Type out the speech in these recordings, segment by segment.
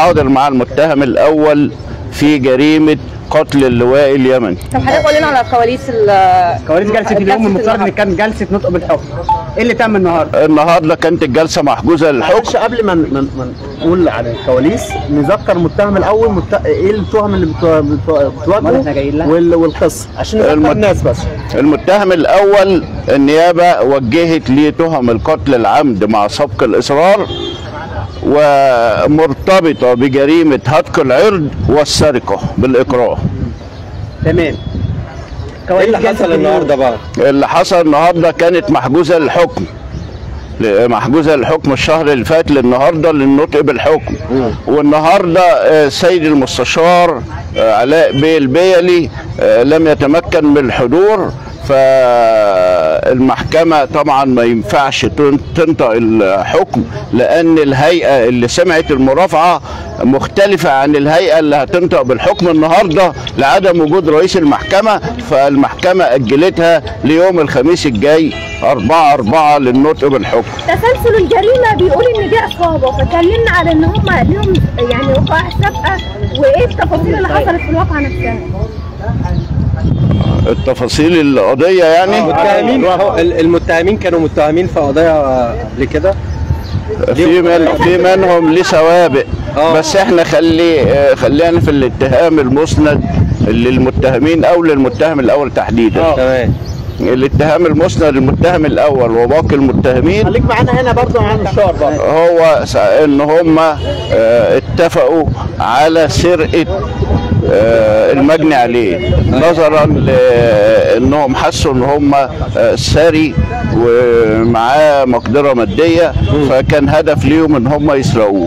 حاضر مع المتهم الاول في جريمه قتل اللواء اليمني طب حضرتك قول لنا على كواليس ال كواليس جلسه اليوم المفترض ان النهاردة. كان جلسه نطق بالحكم ايه اللي تم النهارده النهارده كانت الجلسه محجوزه للحكم معلش قبل ما ما ما نقول على الكواليس نذكر المتهم الاول مت... ايه التهم اللي بتو- بتو- أمال إحنا بتواجهه جايين لها؟ وال... والقصه عشان نذكر المت- الناس بس المتهم الاول النيابه وجهت ليه تهم القتل العمد مع سبق الاصرار ومرتبطه بجريمه هتك العرض والسرقه بالاكراه تمام ايه كواليس اللي جلسة حصل اليوم. النهارده بقى؟ اللي حصل النهارده كانت محجوزه للحكم ل- محجوزه للحكم الشهر اللي فات للنهارده للنطق بالحكم والنهارده آه، سيد المستشار آه، علاء بيه البيلي آه، لم يتمكن من الحضور فالمحكمة طبعا ما ينفعش تن- تنطق الحكم لأن الهيئة اللي سمعت المرافعة مختلفة عن الهيئة اللي هتنطق بالحكم النهاردة لعدم وجود رئيس المحكمة فالمحكمة أجلتها ليوم الخميس الجاي 4 4 للنطق بالحكم تسلسل الجريمه بيقول ان دي عصابه فكلمنا على ان هم ليهم يعني وقائع سابقه وايه التفاصيل اللي حصلت في الواقعه نفسها التفاصيل القضية يعني المتهمين المتهمين كانوا متهمين في قضايا قبل كده في من في منهم ليه سوابق آه. بس احنا خلي آه، خلينا في الاتهام المسند للمتهمين او للمتهم الاول تحديدا تمام الاتهام المسند للمتهم الاول وباقي المتهمين خليك معانا هنا برضه مع المشوار بقى هو س- ان هم آه، اتفقوا على سرقه آه، المجني عليه نظرا لانهم حسوا ان هم آه، ثري ومعاه مقدره ماديه فكان هدف ليهم ان هم يسرقوه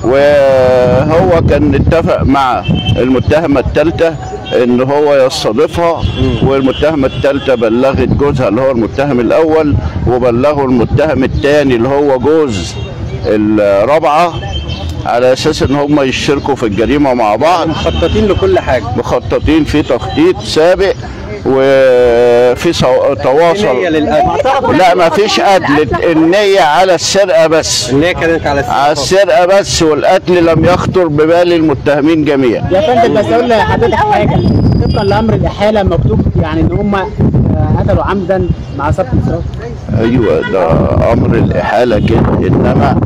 وهو كان اتفق مع المتهمه الثالثه ان هو يستضيفها والمتهمه الثالثه بلغت جوزها اللي هو المتهم الاول وبلغوا المتهم الثاني اللي هو جوز الرابعه على اساس ان هم يشتركوا في الجريمه مع بعض مخططين لكل حاجه مخططين في تخطيط سابق وفي سو- تواصل النية للقتل لا ما فيش قتل النية على السرقة بس النية كانت على على السرقة بس والقتل لم يخطر ببال المتهمين جميعا يا فندم بس اقول لحضرتك حاجه طبقا لامر الاحاله مكتوب يعني ان هم قتلوا عمدا مع سبق الاصرار ايوه ده امر الاحالة كده انما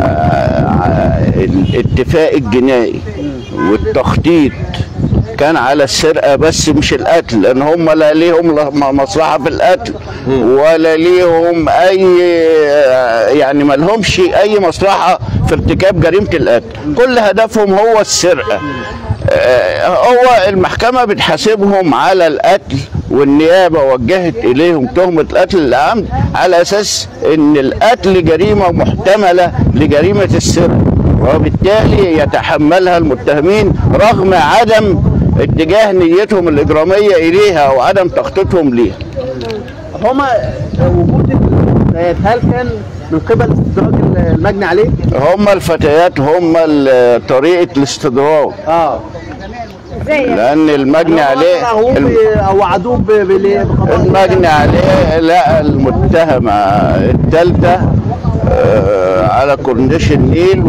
آه، الاتفاق الجنائي والتخطيط كان على السرقة بس مش القتل لان هم لا ليهم لا مصلحة في القتل ولا ليهم اي يعني ما لهمش اي مصلحة في ارتكاب جريمة القتل كل هدفهم هو السرقة آه، هو المحكمة بتحاسبهم على القتل والنيابة وجهت إليهم تهمة قتل العمد على أساس إن القتل جريمة محتملة لجريمة السرقة وبالتالي يتحملها المتهمين رغم عدم اتجاه نيتهم الإجرامية إليها وعدم تخطيطهم ليها هما وجود الفتيات هل كان من قبل استدراج المجني عليه؟ هم الفتيات هم ال- طريقة الاستدراج اه ازاي يعني؟ لأن المجني عليه هو الم- او وعدوه ب- بال- بقضاء المجني عليه لقى المتهمة الثالثة آه، على كورنيش النيل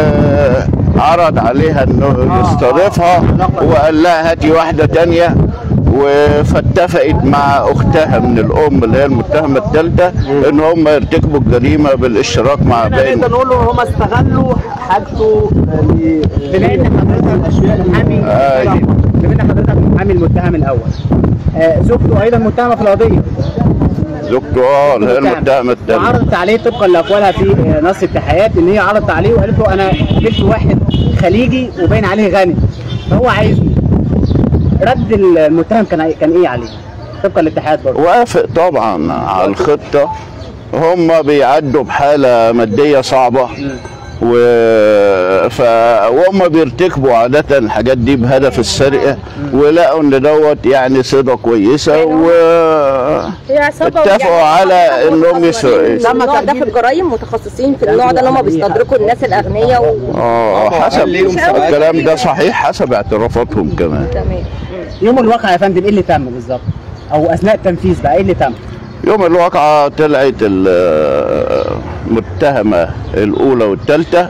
وعرض عليها انه يستضيفها وقال لها هاتي واحدة تانية و- فاتفقت مع اختها من الام اللي هي المتهمة الثالثة ان هم يرتكبوا الجريمة بالاشتراك مع باقي نقدر نقول هم استغلوا حاجته ل- بما ان حضرتك محامي آه. بما ان حضرتك محامي المتهم الاول آه، زوجته ايضا متهمه في القضيه زوجته اه اللي هي المتهمة الثالثة وعرضت عليه طبقا لاقوالها في آه، نص التحيات ان هي عرضت عليه وقالت له انا قابلت واحد خليجي وباين عليه غني فهو عايزني رد المتهم كان كان ايه عليه طبقا للاتحاد برضه وافق طبعا على الخطة هم بيعدوا بحالة مادية صعبة و ف... وهم بيرتكبوا عادة الحاجات دي بهدف السرقة ولقوا ان دوت يعني صيغة كويسة و هي عصابه اتفقوا يعني على انهم يسرقوا النوع ده في الجرائم متخصصين في النوع ده اللي هم بيستدركوا الناس الاغنياء و... اه حسب الكلام ده صحيح حسب اعترافاتهم كمان تمام يوم الواقع يا فندم ايه اللي تم بالظبط او اثناء التنفيذ بقى ايه اللي تم يوم الواقعة طلعت المتهمة الأولى والثالثة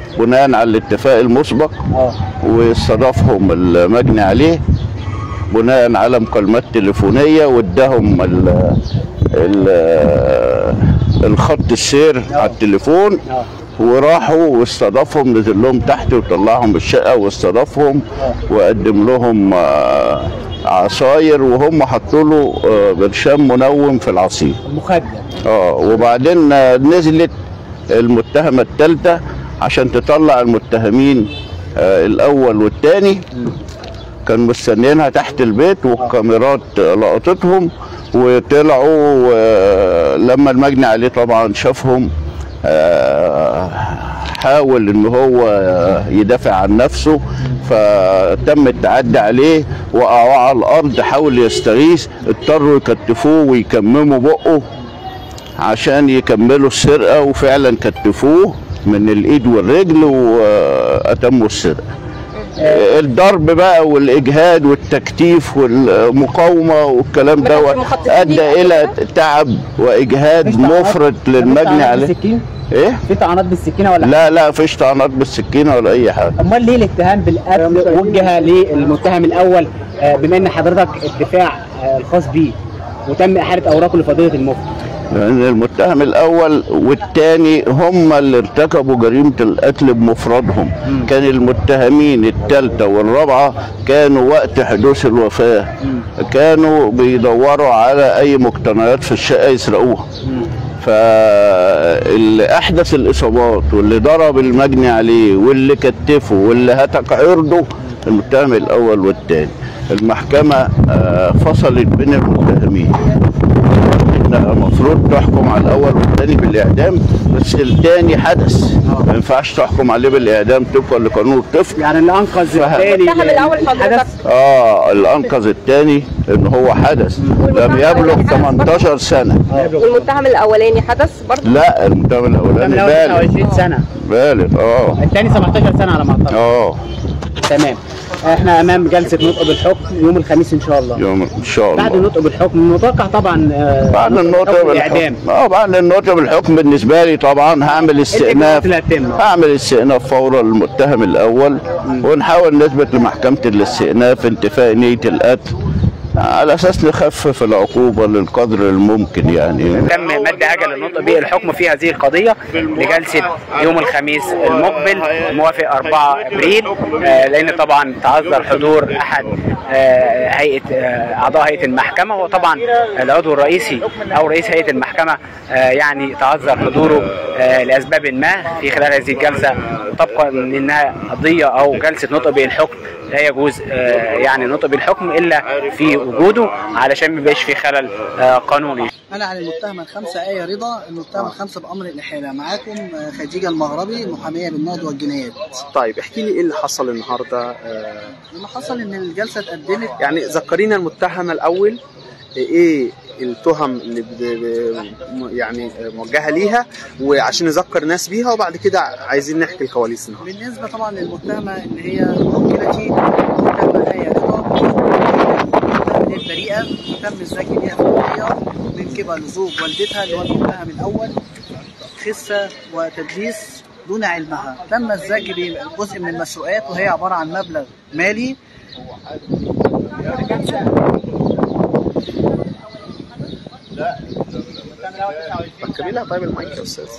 بناء على الاتفاق المسبق اه واستضافهم المجني عليه بناء على مكالمات تليفونيه واداهم ال ال الخط السير على التليفون اه وراحوا واستضافهم نزل لهم تحت وطلعهم الشقه واستضافهم وقدم لهم آه، عصاير وهم حطوا له آه، برشام منوم في العصير المخدر اه وبعدين آه، نزلت المتهمه الثالثه عشان تطلع المتهمين آه، الاول والثاني كان مستنيينها تحت البيت والكاميرات لقطتهم وطلعوا آه، لما المجني عليه طبعا شافهم آه، حاول ان هو يدافع عن نفسه فتم التعدي عليه وقعوا على الارض حاول يستغيث اضطروا يكتفوه ويكمموا بقه عشان يكملوا السرقه وفعلا كتفوه من الايد والرجل واتموا السرقه الضرب بقى والاجهاد والتكتيف والمقاومه والكلام ما كانش دوت المخططين ادى دي الى قبل تعب واجهاد مفيش طعنات؟ مفرط في للمجني طعنات عليه بالسكين؟ ايه في طعنات بالسكينه ولا لا لا فيش طعنات بالسكينه ولا اي حاجه امال ليه الاتهام بالقتل وجه للمتهم الاول آه، بما ان حضرتك الدفاع آه، الخاص بيه وتم احاله اوراقه لفضيله المفتي لان المتهم الاول والثاني هم اللي ارتكبوا جريمه القتل بمفردهم كان المتهمين الثالثه والرابعه كانوا وقت حدوث الوفاه كانوا بيدوروا على اي مقتنيات في الشقه يسرقوها فاللي احدث الاصابات واللي ضرب المجني عليه واللي كتفه واللي هتك عرضه المتهم الاول والثاني المحكمه آه، فصلت بين المتهمين انها المفروض تحكم على الاول والثاني بالاعدام بس الثاني حدث ما ينفعش تحكم عليه بالاعدام طبقا لقانون الطفل يعني اللي انقذ الثاني المتهم الأول حضرتك. الحدث اه اللي انقذ الثاني ان هو حدث لم يبلغ 18 سنه والمتهم الاولاني حدث برضه لا المتهم الاولاني المتهم الاول بالغ 29 سنه بالغ اه الثاني 17 سنه على ما اعتقد اه تمام احنا امام جلسه نطق بالحكم يوم الخميس ان شاء الله يوم ان شاء بعد الله النطق بالحكم متوقع طبعا آه، بعد نطق النطق بالحكم بالحكم الاعدام اه بعد النطق بالحكم بالنسبه لي طبعا هعمل استئناف اللي هتتم. هعمل استئناف فورا للمتهم الاول ونحاول نثبت لمحكمه الاستئناف انتفاء نيه القتل على اساس نخفف العقوبه للقدر الممكن يعني تم مد اجل النطق بالحكم في هذه القضيه لجلسه يوم الخميس المقبل الموافق 4 ابريل آه، لان طبعا تعذر حضور احد آه، هيئه آه، اعضاء هيئه المحكمه وطبعا العضو الرئيسي او رئيس هيئه المحكمه آه، يعني تعذر حضوره آه، لاسباب ما في خلال هذه الجلسه طبقا لانها قضيه او جلسه نطق بالحكم لا يجوز آه، يعني نطق بالحكم الا في وجوده علشان ما يبقاش في خلل آه، قانوني أنا عن المتهمة الخمسة آية رضا المتهمة الخمسة بأمر الإحالة معاكم آه، خديجة المغربي محامية بالنقد والجنايات طيب احكي لي ايه اللي حصل النهارده آه، اللي حصل إن الجلسة اتقدمت يعني ذكرينا المتهم الاول ايه التهم اللي ب... ب... يعني موجهه ليها وعشان نذكر ناس بيها وبعد كده عايزين نحكي الكواليس النهارده بالنسبة طبعا للمتهمة اللي هي موكلتي المتهمة آية رضا المتهمة دي بريئة تم الزكي بيها في القضية من قبل زوج والدتها اللي هو المتهم الأول خسة وتدليس دون علمها تم الزكي بجزء من المسروقات وهي عبارة عن مبلغ مالي فكري لها طيب المايك يا استاذ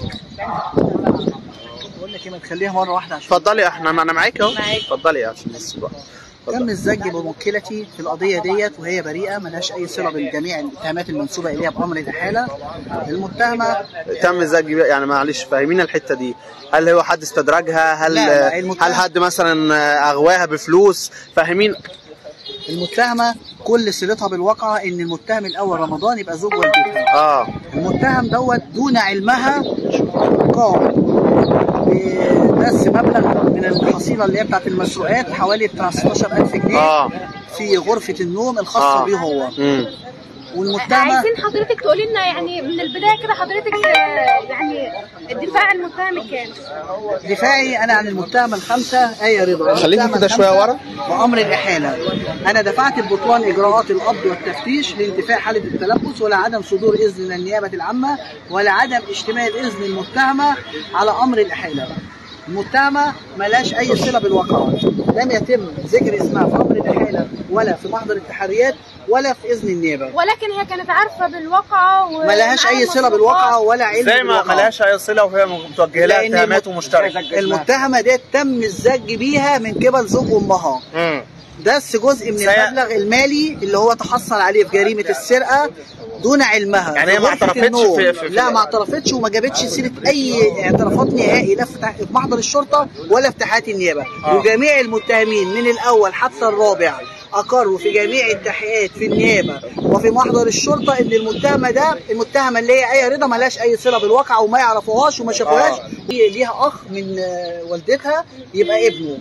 بقول لك ايه ما تخليها مرة واحدة عشان اتفضلي احنا انا معاك اهو اتفضلي عشان بس بقى تم اتفضلي. الزج بموكلتي في القضيه ديت وهي بريئه ملهاش اي صله بجميع الاتهامات المنسوبه اليها بامر الاحاله المتهمه تم الزج يعني معلش فاهمين الحته دي هل هو حد استدرجها هل لا، لا، المتهم- هل حد مثلا اغواها بفلوس فاهمين المتهمه كل صلتها بالواقعه ان المتهم الاول رمضان يبقى زوج والدتها اه المتهم دوت دون علمها قام بس مبلغ من الحصيله اللي هي بتاعت المسروقات حوالي 15000 جنيه اه في غرفه النوم الخاصه آه. بيه هو امم والمتهمه عايزين حضرتك تقولي لنا يعني من البدايه كده حضرتك آه، يعني الدفاع المتهم كام؟ دفاعي انا عن المتهمه الخمسه ايه رضا خليكي المتهمة كده شوية الخمسة ورا. بامر الاحاله انا دفعت ببطلان اجراءات القبض والتفتيش لانتفاء حاله التلبس ولا عدم صدور اذن من النيابه العامه ولا عدم اشتمال اذن المتهمه على امر الاحاله المتهمه ملهاش اي صله بالواقعه لم يتم ذكر اسمها في امر الاحاله ولا في محضر التحريات ولا في اذن النيابه ولكن هي كانت عارفه بالواقعه و... ملهاش اي صله بالواقعه ولا علم زي ما بالواقعة. ملهاش اي صله وهي متوجهه لها لأن اتهامات المت- ومشتركه المتهمه ديت تم الزج بيها من قبل زوج امها مم. بس جزء من سي- المبلغ المالي اللي هو تحصل عليه في جريمه السرقه دون علمها يعني هي في ما غرفة اعترفتش النوم. في- في- في- لا ما اعترفتش وما جابتش سيره اي اعترافات نهائي لا في تح- في محضر الشرطه ولا في تحقيقات النيابه آه. وجميع المتهمين من الاول حتى الرابع اقروا في جميع التحقيقات في النيابه وفي محضر الشرطه ان المتهمه ده المتهمه اللي هي ايه رضا ملهاش اي صله بالواقع وما يعرفوهاش وما شافوهاش آه. ليها اخ من آه، والدتها يبقى ابنه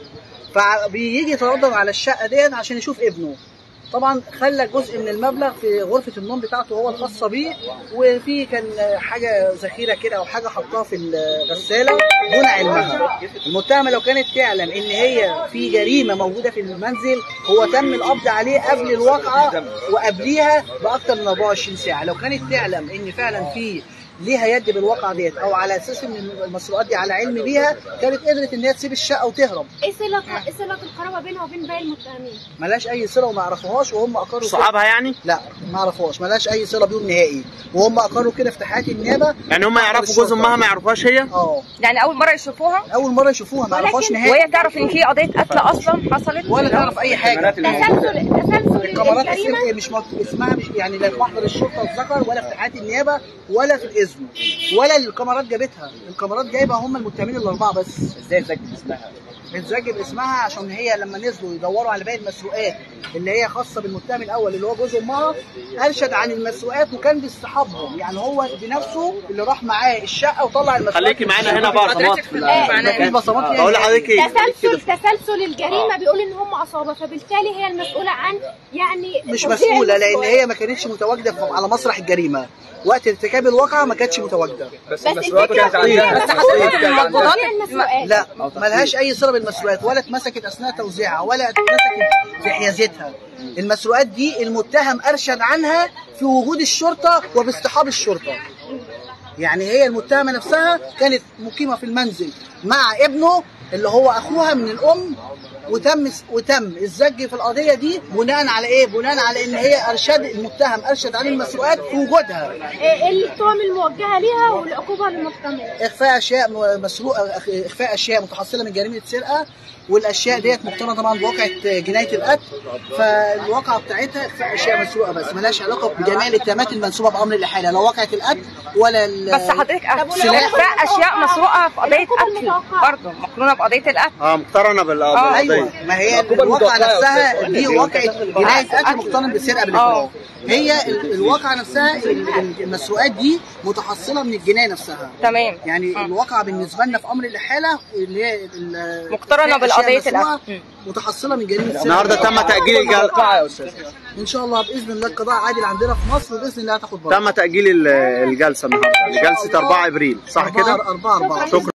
فبيجي يتردد على الشقه ديت عشان يشوف ابنه طبعا خلى جزء من المبلغ في غرفه النوم بتاعته هو الخاصه بيه وفي كان حاجه ذخيره كده او حاجه حطها في الغساله دون علمها المتهمه لو كانت تعلم ان هي في جريمه موجوده في المنزل هو تم القبض عليه قبل الواقعه وقبليها باكثر من 24 ساعه لو كانت تعلم ان فعلا في ليها يد بالواقعه ديت او على اساس ان المسروقات دي على علم بيها كانت قدرت ان هي تسيب الشقه وتهرب ايه صله ايه صله القرابه بينها وبين باقي المتهمين؟ ملهاش اي صله وما يعرفوهاش وهم اقروا كده. صحابها يعني لا ما يعرفوهاش ملهاش اي صله بيهم نهائي وهم اقروا كده في تحقيقات النيابه يعني هم يعرفوا جوز امها ما يعرفوهاش هي اه يعني اول مره يشوفوها اول مره يشوفوها ما يعرفوهاش ولكن- نهائي وهي تعرف ان في قضيه قتل اصلا حصلت ولا تعرف اي حاجه تسلسل تسلسل الكاميرات الجريمه اسم مش مكتوب اسمها مش يعني لا في محضر الشرطه اتذكر ولا في تحقيقات النيابه ولا في الاذن ولا الكاميرات جابتها الكاميرات جايبه هم المتهمين الاربعه بس ازاي تسجل اسمها؟ بتسجل اسمها عشان هي لما نزلوا يدوروا على باقي المسروقات اللي هي خاصه بالمتهم الاول اللي هو جوز امها ارشد عن المسروقات وكان باصطحابهم يعني هو بنفسه اللي راح معاه الشقه وطلع المسروقات خليكي معانا هنا بصمات في بصمات يعني بقول لحضرتك ايه تسلسل تسلسل الجريمه بيقول ان هم عصابه فبالتالي هي المسؤوله عن يعني مش توزيع مسؤوله لان المسؤوليات. هي ما كانتش متواجده في- على مسرح الجريمه وقت ارتكاب الواقعه ما كانتش متواجده بس الفكره كانت عندها بس حضرتك المضبوطات المسؤوليات لا ملهاش اي صله بالمسروقات ولا اتمسكت اثناء توزيعها ولا اتمسكت في حيازتها المسروقات دي المتهم ارشد عنها في وجود الشرطه وباصطحاب الشرطه يعني هي المتهمه نفسها كانت مقيمه في المنزل مع ابنه اللي هو اخوها من الام وتم وتم الزج في القضيه دي بناء على ايه؟ بناء على ان هي ارشد المتهم ارشد عن المسروقات في وجودها ايه التهم الموجهه ليها والعقوبه للمحتمل اخفاء اشياء م- مسروقه أخ- اخفاء اشياء متحصله من جريمه سرقه والاشياء ديت مقترنه طبعا بواقعه جنايه القتل فالواقعه بتاعتها اخفاء اشياء مسروقه بس ملهاش علاقه بجميع الاتهامات المنسوبه بامر الاحاله لا واقعه القتل ولا ال- بس حضرتك سلاح. اخفاء اشياء مسروقه في قضيه العقوبة قتل المتوقعة. برضه مقرونه بقضيه القتل اه مقترنه بال- آه. بالقضيه ايوه ما هي الواقعه نفسها دي واقعه جنايه قتل مقترن بالسرقه بالإفراط هي ال- الواقعه نفسها ال- ال- المسروقات دي متحصله من الجنايه نفسها تمام يعني آه. الواقعه بالنسبه لنا في امر الاحاله اللي هي ال- مقترنة أشياء بالقضية مسروقة القتل. مم. متحصله من جريمه السرقه النهارده تم تاجيل الجلسه ان شاء الله باذن الله القضاء عادل عندنا في مصر وباذن الله هتاخد برضه تم تاجيل ال- الجلسه النهارده لجلسه 4 ابريل صح كده؟ 4 4 شكرا